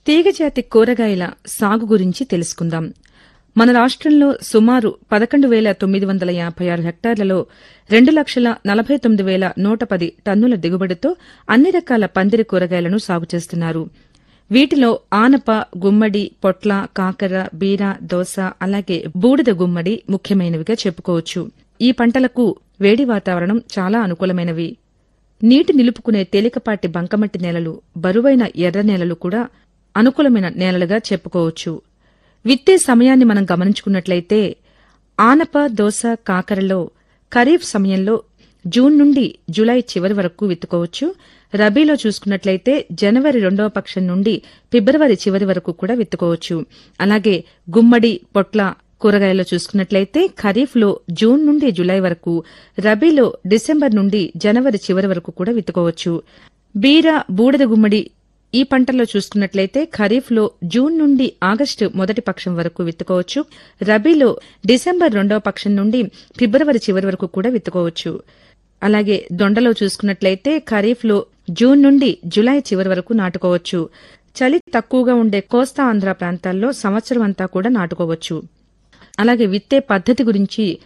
తీగజాతి కూరగాయల సాగు గురించి తెలుసుకుందాం మన రాష్ట్రంలో సుమారు పదకొండు వేల తొమ్మిది వందల యాభై ఆరు హెక్టార్లలో రెండు లక్షల నలభై తొమ్మిది వేల నూట పది టన్నుల దిగుబడితో అన్ని రకాల పందిరి కూరగాయలను సాగు చేస్తున్నారు వీటిలో ఆనప గుమ్మడి పొట్ల కాకర బీర దోస అలాగే బూడిద గుమ్మడి ముఖ్యమైనవిగా చెప్పుకోవచ్చు ఈ పంటలకు వేడి వాతావరణం చాలా అనుకూలమైనవి నీటి నిలుపుకునే తేలికపాటి బంకమట్టి నేలలు బరువైన ఎర్ర నేలలు కూడా అనుకూలమైన నేలలుగా చెప్పుకోవచ్చు విత్తే సమయాన్ని మనం గమనించుకున్నట్లయితే ఆనప దోస కాకరలో ఖరీఫ్ సమయంలో జూన్ నుండి జులై చివరి వరకు విత్తుకోవచ్చు రబీలో చూసుకున్నట్లయితే జనవరి రెండవ పక్షం నుండి ఫిబ్రవరి చివరి వరకు కూడా విత్తుకోవచ్చు అలాగే గుమ్మడి పొట్ల కూరగాయల్లో చూసుకున్నట్లయితే ఖరీఫ్లో జూన్ నుండి జులై వరకు రబీలో డిసెంబర్ నుండి జనవరి చివరి వరకు కూడా విత్తుకోవచ్చు బీర బూడిద గుమ్మడి ఈ పంటల్లో చూసుకున్నట్లయితే ఖరీఫ్లో జూన్ నుండి ఆగస్టు మొదటి పక్షం వరకు విత్తుకోవచ్చు రబీలో డిసెంబర్ రెండవ పక్షం నుండి ఫిబ్రవరి చివరి వరకు కూడా విత్తుకోవచ్చు అలాగే దొండలో చూసుకున్నట్లయితే ఖరీఫ్లో జూన్ నుండి జులై చివరి వరకు నాటుకోవచ్చు చలి తక్కువగా ఉండే కోస్తా ఆంధ్ర ప్రాంతాల్లో సంవత్సరం అంతా కూడా నాటుకోవచ్చు అలాగే విత్తే పద్ధతి గురించి